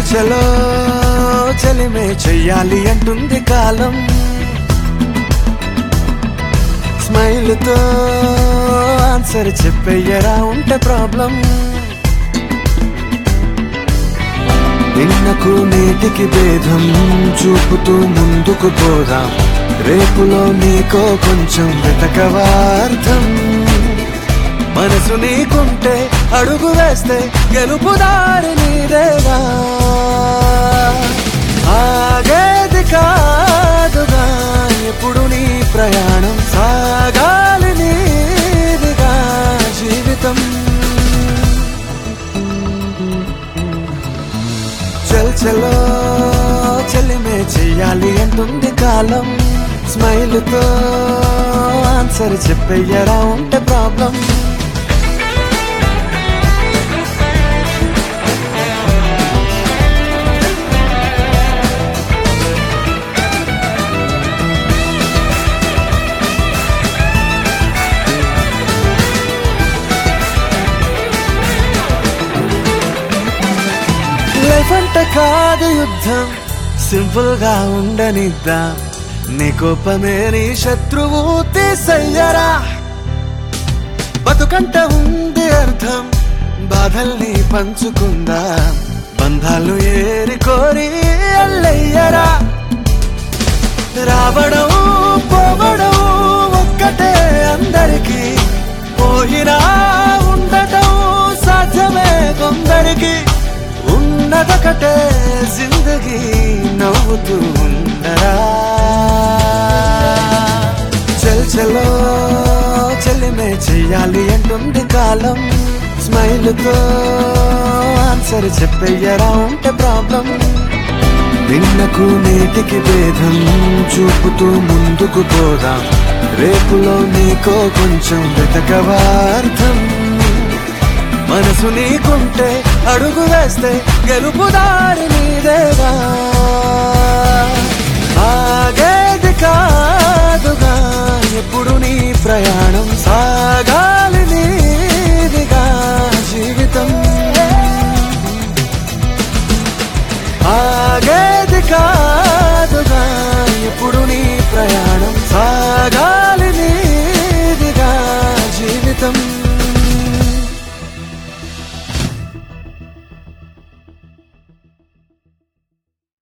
చల్ చలో చలిమే చెయ్యాలి అంటుంది కాలం స్మైల్ తో ఆన్సర్ చెప్పయ్యరా ఉంటే ప్రాబ్లం నిన్నకు నేటికి భేదం చూపుతూ ముందుకు పోదాం రేపులో నీకో కొంచెం వెతకవార్థం మనసు నీకుంటే అడుగు వేస్తే గెలుపు దారి నీదేగా ఆగేది కాదుగా ఎప్పుడు నీ ప్రయాణం సాగాలి నీదిగా జీవితం చల్ చలో చెల్లిమే చెయ్యాలి అంటుంది కాలం స్మైల్ తో ఆన్సర్ చెప్పయ్యరా ఉంటే ప్రాబ్లం లైఫ్ అంటే కాదు యుద్ధం సింపుల్ గా ఉండనిద్దాం నీ కోపమే నీ శత్రువు తీసయ్యరా బతుకంట ఉంది అర్థం బాధల్ని పంచుకుందాం బంధాలు ఏరి కోరి అల్లయ్యరా రావడం పోవడం ఒక్కటే అందరికి పోయినా ఉండటం సాధ్యమే కొందరికి ఉన్నదొకటే జిందగీ నవ్వుతూ ఉండరా చల్ చలో చెల్లిమే చెయ్యాలి అంటుంది కాలం స్మైల్ తో ఆన్సర్ చెప్పయ్యరా ఉంటే ప్రాబ్లం నిన్నకు నేటికి భేదం చూపుతూ ముందుకు పోదాం రేపులో నీకో కొంచెం వెతకవార్థం మనసు నీకుంటే అడుగు వేస్తే గెలుపు దారి నీదేగా